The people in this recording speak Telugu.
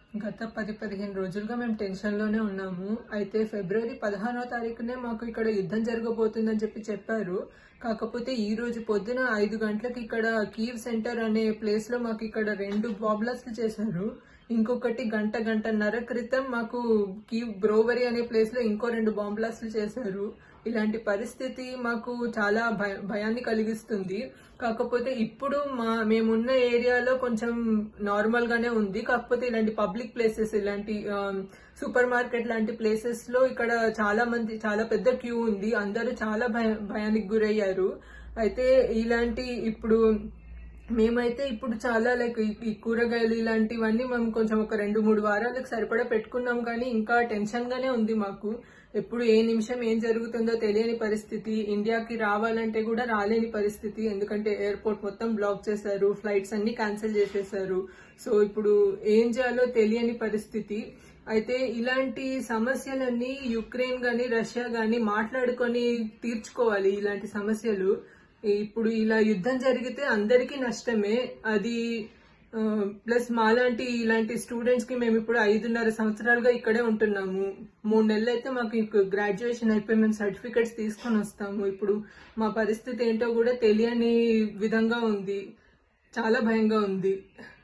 గత పది పదిహేను రోజులుగా మేము టెన్షన్లోనే ఉన్నాము అయితే ఫిబ్రవరి పదహారో తారీఖునే మాకు ఇక్కడ యుద్ధం జరగబోతుందని చెప్పి చెప్పారు కాకపోతే ఈ రోజు పొద్దున ఐదు గంటలకు ఇక్కడ కీవ్ సెంటర్ అనే ప్లేస్ లో మాకు ఇక్కడ రెండు బాబ్లాస్ట్లు చేశారు ఇంకొకటి గంట గంటన్నర క్రితం మాకు కీవ్ బ్రోవరీ అనే ప్లేస్ లో ఇంకో రెండు బాంబ్ బ్లాస్ట్లు చేశారు ఇలాంటి పరిస్థితి మాకు చాలా భయ భయాన్ని కలిగిస్తుంది కాకపోతే ఇప్పుడు మా మేమున్న ఏరియాలో కొంచెం నార్మల్ గానే ఉంది కాకపోతే ఇలాంటి పబ్లిక్ ప్లేసెస్ ఇలాంటి సూపర్ మార్కెట్ లాంటి ప్లేసెస్ లో ఇక్కడ చాలా మంది చాలా పెద్ద క్యూ ఉంది అందరూ చాలా భయ భయానికి గురయ్యారు అయితే ఇలాంటి ఇప్పుడు మేమైతే ఇప్పుడు చాలా లైక్ ఈ కూరగాయలు ఇలాంటివన్నీ మేము కొంచెం ఒక రెండు మూడు వారాలకు సరిపడా పెట్టుకున్నాం కానీ ఇంకా టెన్షన్ గానే ఉంది మాకు ఎప్పుడు ఏ నిమిషం ఏం జరుగుతుందో తెలియని పరిస్థితి ఇండియాకి రావాలంటే కూడా రాలేని పరిస్థితి ఎందుకంటే ఎయిర్పోర్ట్ మొత్తం బ్లాక్ చేశారు ఫ్లైట్స్ అన్ని క్యాన్సిల్ చేసేసారు సో ఇప్పుడు ఏం చేయాలో తెలియని పరిస్థితి అయితే ఇలాంటి సమస్యలన్నీ యుక్రెయిన్ గాని రష్యా గాని మాట్లాడుకొని తీర్చుకోవాలి ఇలాంటి సమస్యలు ఇప్పుడు ఇలా యుద్ధం జరిగితే అందరికీ నష్టమే అది ఆ, ప్లస్ మాలాంటి ఇలాంటి స్టూడెంట్స్ కి మేము ఇప్పుడు ఐదున్నర సంవత్సరాలుగా ఇక్కడే ఉంటున్నాము మూడు నెలలు అయితే మాకు ఇంక గ్రాడ్యుయేషన్ అయిపోయి మేము సర్టిఫికెట్స్ తీసుకొని వస్తాము ఇప్పుడు మా పరిస్థితి ఏంటో కూడా తెలియని విధంగా ఉంది చాలా భయంగా ఉంది